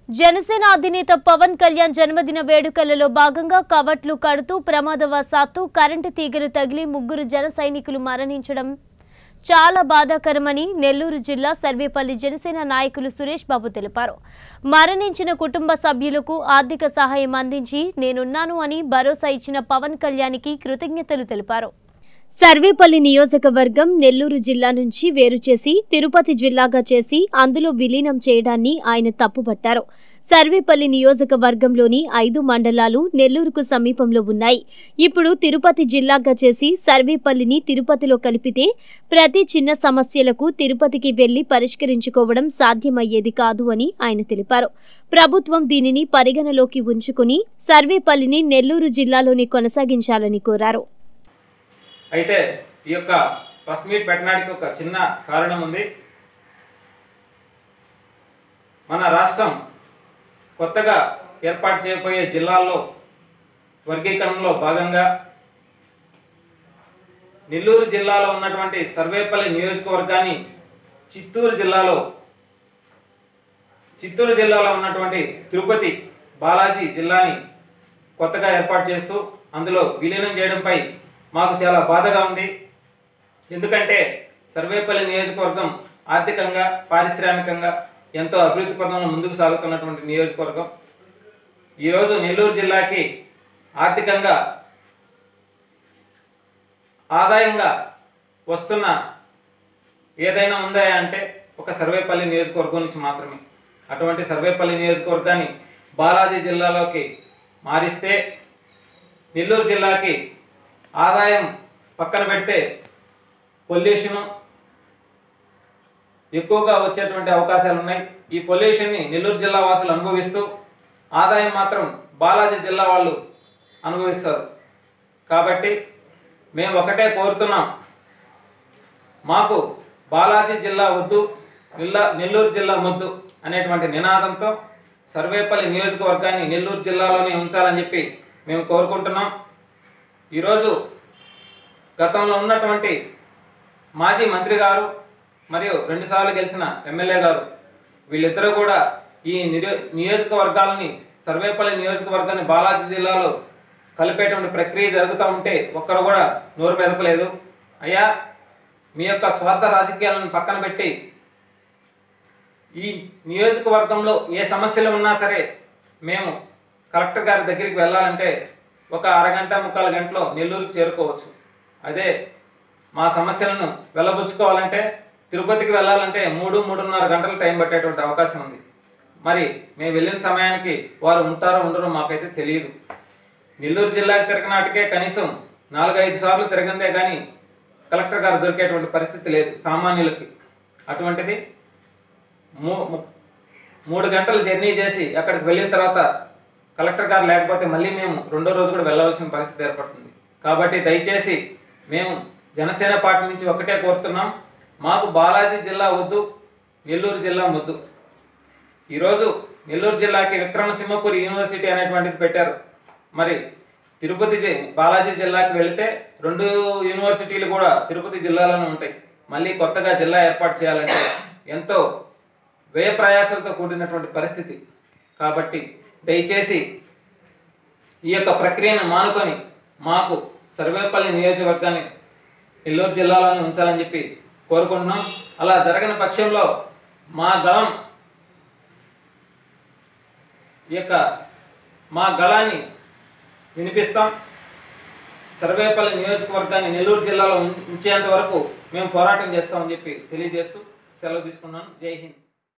జనసేన అధినేత పవన్ కళ్యాణ్ జన్మదిన వేడుకలలో భాగంగా కవట్లు కడుతూ ప్రమాదవశాత్తు కరెంటు తీగలు తగిలి ముగ్గురు జన సైనికులు మరణించడం చాలా బాధాకరమని నెల్లూరు జిల్లా సర్వేపల్లి జనసేన నాయకులు సురేష్ బాబు తెలిపారు మరణించిన కుటుంబ సభ్యులకు ఆర్థిక సహాయం అందించి నేనున్నాను అని భరోసా ఇచ్చిన పవన్ కళ్యాణ్కి కృతజ్ఞతలు తెలిపారు సర్వేపల్లి నియోజకవర్గం నెల్లూరు జిల్లా నుంచి వేరు చేసి తిరుపతి జిల్లాగా చేసి అందులో విలీనం చేయడాన్ని ఆయన తప్పుపట్టారు సర్వేపల్లి నియోజకవర్గంలోని ఐదు మండలాలు నెల్లూరుకు సమీపంలో ఉన్నాయి ఇప్పుడు తిరుపతి జిల్లాగా చేసి సర్వేపల్లిని తిరుపతిలో కలిపితే ప్రతి చిన్న సమస్యలకు తిరుపతికి వెళ్లి పరిష్కరించుకోవడం సాధ్యమయ్యేది కాదు అని ఆయన తెలిపారు ప్రభుత్వం దీనిని పరిగణలోకి ఉంచుకుని సర్వేపల్లిని నెల్లూరు జిల్లాలోనే కొనసాగించాలని కోరారు అయితే ఈ యొక్క ప్రెస్ మీట్ పెట్టడానికి ఒక చిన్న కారణం ఉంది మన రాష్ట్రం కొత్తగా ఏర్పాటు చేయబోయే జిల్లాల్లో వర్గీకరణలో భాగంగా నెల్లూరు జిల్లాలో ఉన్నటువంటి సర్వేపల్లి నియోజకవర్గాన్ని చిత్తూరు జిల్లాలో చిత్తూరు జిల్లాలో ఉన్నటువంటి తిరుపతి బాలాజీ జిల్లాని కొత్తగా ఏర్పాటు చేస్తూ అందులో విలీనం చేయడంపై మాకు చాలా బాధగా ఉంది ఎందుకంటే సర్వేపల్లి నియోజకవర్గం ఆర్థికంగా పారిశ్రామికంగా ఎంతో అభివృద్ధి పదంలో ముందుకు సాగుతున్నటువంటి నియోజకవర్గం ఈరోజు నెల్లూరు జిల్లాకి ఆర్థికంగా ఆదాయంగా వస్తున్న ఏదైనా ఉందా అంటే ఒక సర్వేపల్లి నియోజకవర్గం నుంచి మాత్రమే అటువంటి సర్వేపల్లి నియోజకవర్గాన్ని బాలాజీ జిల్లాలోకి మారిస్తే నెల్లూరు జిల్లాకి ఆదాయం పక్కన పెడితే పొల్యూషను ఎక్కువగా వచ్చేటువంటి అవకాశాలు ఉన్నాయి ఈ పొల్యూషన్ని నెల్లూరు జిల్లా వాసులు అనుభవిస్తూ ఆదాయం మాత్రం బాలాజీ జిల్లా వాళ్ళు అనుభవిస్తారు కాబట్టి మేము ఒకటే కోరుతున్నాం మాకు బాలాజీ జిల్లా వద్దు నిల్లా నెల్లూరు జిల్లా ముద్దు అనేటువంటి నినాదంతో సర్వేపల్లి నియోజకవర్గాన్ని నెల్లూరు జిల్లాలోనే ఉంచాలని చెప్పి మేము కోరుకుంటున్నాం ఈరోజు గతంలో ఉన్నటువంటి మాజీ మంత్రి గారు మరియు రెండుసార్లు గెలిచిన ఎమ్మెల్యే గారు వీళ్ళిద్దరూ కూడా ఈ నిరో నియోజకవర్గాలని సర్వేపల్లి నియోజకవర్గాన్ని బాలాజీ జిల్లాలో కలిపేటువంటి ప్రక్రియ జరుగుతూ ఉంటే ఒక్కరు కూడా నోరు మెదపలేదు అయ్యా మీ యొక్క స్వార్థ రాజకీయాలను పక్కన పెట్టి ఈ నియోజకవర్గంలో ఏ సమస్యలు ఉన్నా సరే మేము కలెక్టర్ గారి దగ్గరికి వెళ్ళాలంటే ఒక అరగంట ముక్కాలు గంటలో నెల్లూరుకు చేరుకోవచ్చు అదే మా సమస్యలను వెళ్ళబుచ్చుకోవాలంటే తిరుపతికి వెళ్ళాలంటే మూడు మూడున్నర గంటలు టైం పట్టేటువంటి అవకాశం ఉంది మరి మేము వెళ్ళిన సమయానికి వారు ఉంటారో ఉండరో మాకైతే తెలియదు నెల్లూరు జిల్లాకి తిరగనాటికే కనీసం నాలుగైదు సార్లు తిరగందే కానీ కలెక్టర్ గారు దొరికేటువంటి పరిస్థితి లేదు సామాన్యులకి అటువంటిది మూ ము- మూడు గంటలు జర్నీ చేసి అక్కడికి వెళ్ళిన తర్వాత కలెక్టర్ గారు లేకపోతే మళ్ళీ మేము రెండో రోజు కూడా వెళ్ళవలసిన పరిస్థితి ఏర్పడుతుంది కాబట్టి దయచేసి మేము జనసేన పార్టీ నుంచి ఒకటే కోరుతున్నాం మాకు బాలాజీ జిల్లా వద్దు నెల్లూరు జిల్లా వద్దు ఈరోజు నెల్లూరు జిల్లాకి విక్రమసింహపురి యూనివర్సిటీ అనేటువంటిది పెట్టారు మరి తిరుపతి జి- బాలాజీ జిల్లాకి వెళితే రెండు యూనివర్సిటీలు కూడా తిరుపతి జిల్లాలోనే ఉంటాయి మళ్ళీ కొత్తగా జిల్లా ఏర్పాటు చేయాలంటే ఎంతో వ్యయ ప్రయాసాలతో కూడినటువంటి పరిస్థితి కాబట్టి దయచేసి ఈ యొక్క ప్రక్రియను మానుకొని మాకు సర్వేపల్లి నియోజకవర్గాన్ని నెల్లూరు జిల్లాలోనే ఉంచాలని చెప్పి కోరుకుంటున్నాం అలా జరగని పక్షంలో మా గళం ఈ యొక్క మా గళాన్ని వినిపిస్తాం సర్వేపల్లి నియోజకవర్గాన్ని నెల్లూరు జిల్లాలో ఉం- ఉంచేంత వరకు మేము పోరాటం చేస్తామని చెప్పి తెలియజేస్తూ సెలవు తీసుకున్నాను జై హింద్